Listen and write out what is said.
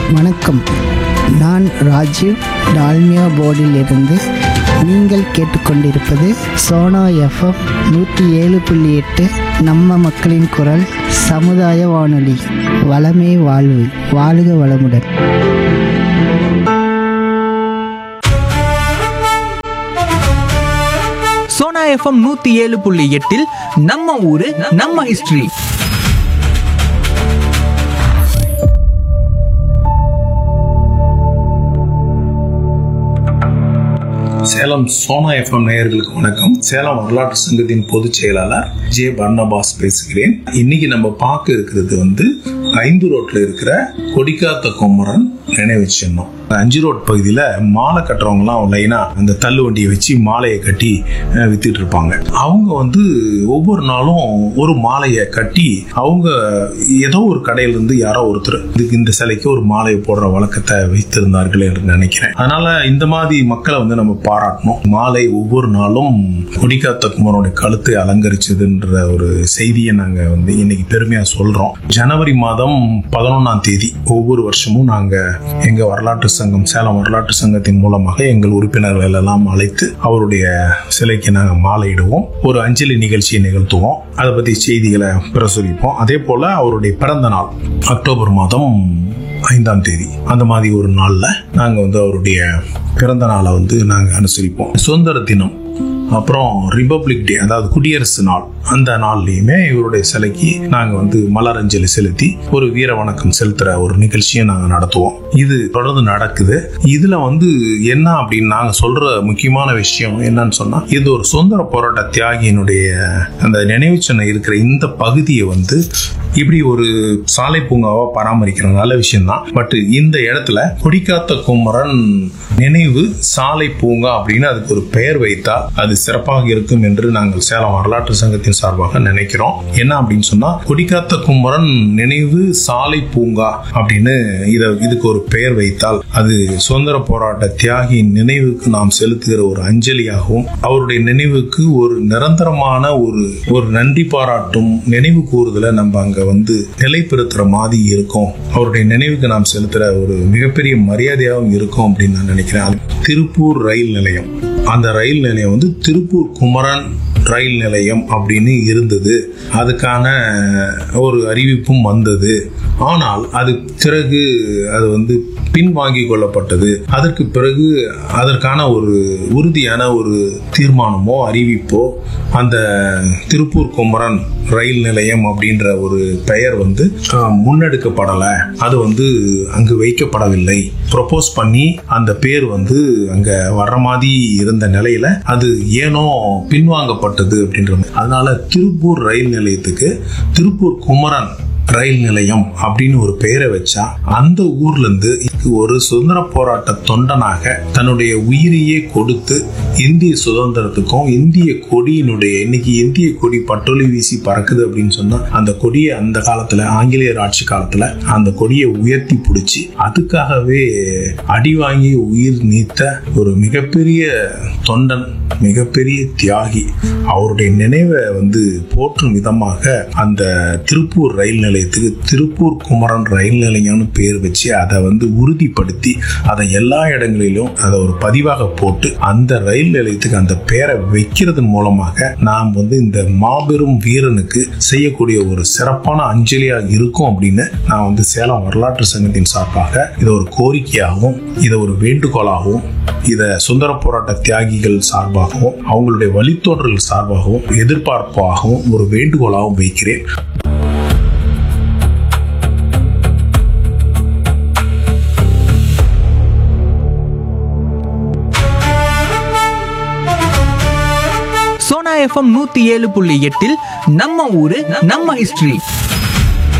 வணக்கம் நான் ராஜீவ் டால்மியா போர்டிலிருந்து நீங்கள் கேட்டுக்கொண்டிருப்பது சோனா எஃப்எம் நூற்றி ஏழு புள்ளி எட்டு நம்ம மக்களின் குரல் சமுதாய வானொலி வளமே வாழ்வு வாழுக வளமுடன் சோனா எஃப்எம் நூத்தி ஏழு புள்ளி எட்டில் நம்ம ஊரு நம்ம ஹிஸ்டரி சேலம் சோனா எஃப்எம் நேயர்களுக்கு வணக்கம் சேலம் வரலாற்று சங்கத்தின் பொதுச் செயலாளர் ஜே பர்னபாஸ் பேசுகிறேன் இன்னைக்கு நம்ம பார்க்க இருக்கிறது வந்து ஐந்து ரோட்ல இருக்கிற கொடிக்காத்த குமரன் நினைவு சின்னம் அஞ்சு ரோட் பகுதியில மாலை கட்டுறவங்கலாம் லைனா அந்த தள்ளு வண்டியை வச்சு மாலையை கட்டி அஹ், வித்துட்டு இருப்பாங்க அவங்க வந்து ஒவ்வொரு நாளும் ஒரு மாலையை கட்டி அவங்க ஏதோ ஒரு கடையில இருந்து யாரோ ஒருத்தர் இதுக்கு இந்த சிலைக்கு ஒரு மாலையை போடுற வழக்கத்தை வைத்திருந்தார்கள் என்று நினைக்கிறேன் அதனால இந்த மாதிரி மக்களை வந்து நம்ம பாராட்டணும் மாலை ஒவ்வொரு நாளும் கொடிக்காத்த குமரனுடைய கழுத்தை அலங்கரிச்சதுன்ற ஒரு செய்தியை நாங்க வந்து இன்னைக்கு பெருமையா சொல்றோம் ஜனவரி மாதம் பதினொன்னாம் தேதி ஒவ்வொரு வருஷமும் நாங்க எங்க வரலாற்று சங்கம் சேலம் வரலாற்று சங்கத்தின் மூலமாக எங்கள் உறுப்பினர்கள் எல்லாம் அழைத்து அவருடைய சிலைக்கு நாங்க மாலையிடுவோம் ஒரு அஞ்சலி நிகழ்ச்சியை நிகழ்த்துவோம் அதை பத்தி செய்திகளை பிரசுரிப்போம் அதே போல அவருடைய பிறந்த நாள் அக்டோபர் மாதம் ஐந்தாம் தேதி அந்த மாதிரி ஒரு நாள்ல நாங்க வந்து அவருடைய பிறந்த நாளை வந்து நாங்க அனுசரிப்போம் சுதந்திர தினம் அப்புறம் ரிபப்ளிக் டே அதாவது குடியரசு நாள் அந்த நாள்லயுமே இவருடைய சிலைக்கு நாங்க வந்து மலரஞ்சலி செலுத்தி ஒரு வீர வணக்கம் செலுத்துற ஒரு நிகழ்ச்சியை நாங்க நடத்துவோம் இது தொடர்ந்து நடக்குது இதுல வந்து என்ன அப்படின்னு நாங்க சொல்ற முக்கியமான விஷயம் என்னன்னு சொன்னா இது ஒரு சுதந்திர போராட்ட தியாகியினுடைய அந்த நினைவு சின்னம் இருக்கிற இந்த பகுதியை வந்து இப்படி ஒரு சாலை பூங்காவா பராமரிக்கிற நல்ல விஷயம் தான் பட் இந்த இடத்துல கொடிக்காத்த குமரன் நினைவு சாலை பூங்கா அப்படின்னு அதுக்கு ஒரு பெயர் வைத்தால் அது சிறப்பாக இருக்கும் என்று நாங்கள் சேலம் வரலாற்று சங்கத்தின் சார்பாக நினைக்கிறோம் என்ன அப்படின்னு சொன்னா கொடிக்காத்த குமரன் நினைவு சாலை பூங்கா அப்படின்னு இத இதுக்கு ஒரு பெயர் வைத்தால் அது சுதந்திர போராட்ட தியாகியின் நினைவுக்கு நாம் செலுத்துகிற ஒரு அஞ்சலியாகவும் அவருடைய நினைவுக்கு ஒரு நிரந்தரமான ஒரு ஒரு நன்றி பாராட்டும் நினைவு கூறுதலை நம்ம அங்க வந்து நிலைப்படுத்துற மாதிரி இருக்கும் அவருடைய நினைவுக்கு நாம் செலுத்துற ஒரு மிகப்பெரிய மரியாதையாகவும் இருக்கும் அப்படின்னு நான் நினைக்கிறேன் அது திருப்பூர் ரயில் நிலையம் அந்த ரயில் நிலையம் வந்து திருப்பூர் குமரன் ரயில் நிலையம் அப்படின்னு இருந்தது அதுக்கான ஒரு அறிவிப்பும் வந்தது ஆனால் அது பிறகு அது வந்து பின்வாங்கி கொள்ளப்பட்டது அதற்கு பிறகு அதற்கான ஒரு உறுதியான ஒரு தீர்மானமோ அறிவிப்போ அந்த திருப்பூர் குமரன் ரயில் நிலையம் அப்படின்ற ஒரு பெயர் வந்து அஹ், முன்னெடுக்கப்படலை அது வந்து அங்கு வைக்கப்படவில்லை ப்ரொபோஸ் பண்ணி அந்த பேர் வந்து அங்க வர்ற மாதிரி இருந்த நிலையில அது ஏனோ பின்வாங்கப்பட்டது அப்படின்ற மாதிரி. அதனால திருப்பூர் ரயில் நிலையத்துக்கு திருப்பூர் குமரன் ரயில் நிலையம் அப்படின்னு ஒரு பெயரை வச்சா அந்த ஊர்ல இருந்து ஒரு சுதந்திர போராட்ட தொண்டனாக தன்னுடைய உயிரையே கொடுத்து இந்திய சுதந்திரத்துக்கும் இந்திய கொடியினுடைய இன்னைக்கு இந்திய கொடி பட்டொலி வீசி பறக்குது அப்படின்னு சொன்னா அந்த கொடியை அந்த காலத்துல ஆங்கிலேயர் ஆட்சி காலத்துல அந்த கொடியை உயர்த்தி பிடிச்சி அதுக்காகவே அடி வாங்கி உயிர் நீத்த ஒரு மிகப்பெரிய தொண்டன் மிகப்பெரிய தியாகி அவருடைய நினைவை வந்து போற்றும் விதமாக அந்த திருப்பூர் ரயில் நிலையத்துக்கு திருப்பூர் குமரன் ரயில் நிலையம்னு பேர் வச்சு அதை வந்து உறுதிப்படுத்தி அதை எல்லா இடங்களிலும் அதை ஒரு பதிவாக போட்டு அந்த ரயில் நிலையத்துக்கு அந்த பேரை வைக்கிறதன் மூலமாக நாம் வந்து இந்த மாபெரும் வீரனுக்கு செய்யக்கூடிய ஒரு சிறப்பான அஞ்சலியா இருக்கும் அப்படின்னு நான் வந்து சேலம் வரலாற்று சங்கத்தின் சார்பாக இதை ஒரு கோரிக்கையாகவும் இதை ஒரு வேண்டுகோளாகவும் இதை சுந்தர போராட்ட தியாகிகள் சார்பாகவும் அவங்களுடைய வழித்தோன்றல் சார்பாகவும் எதிர்பார்ப்பாகவும் ஒரு வேண்டுகோளாகவும் வைக்கிறேன் சோனா எஃப்எம் நூத்தி ஏழு புள்ளி எட்டில் நம்ம ஊரு நம்ம ஹிஸ்டரி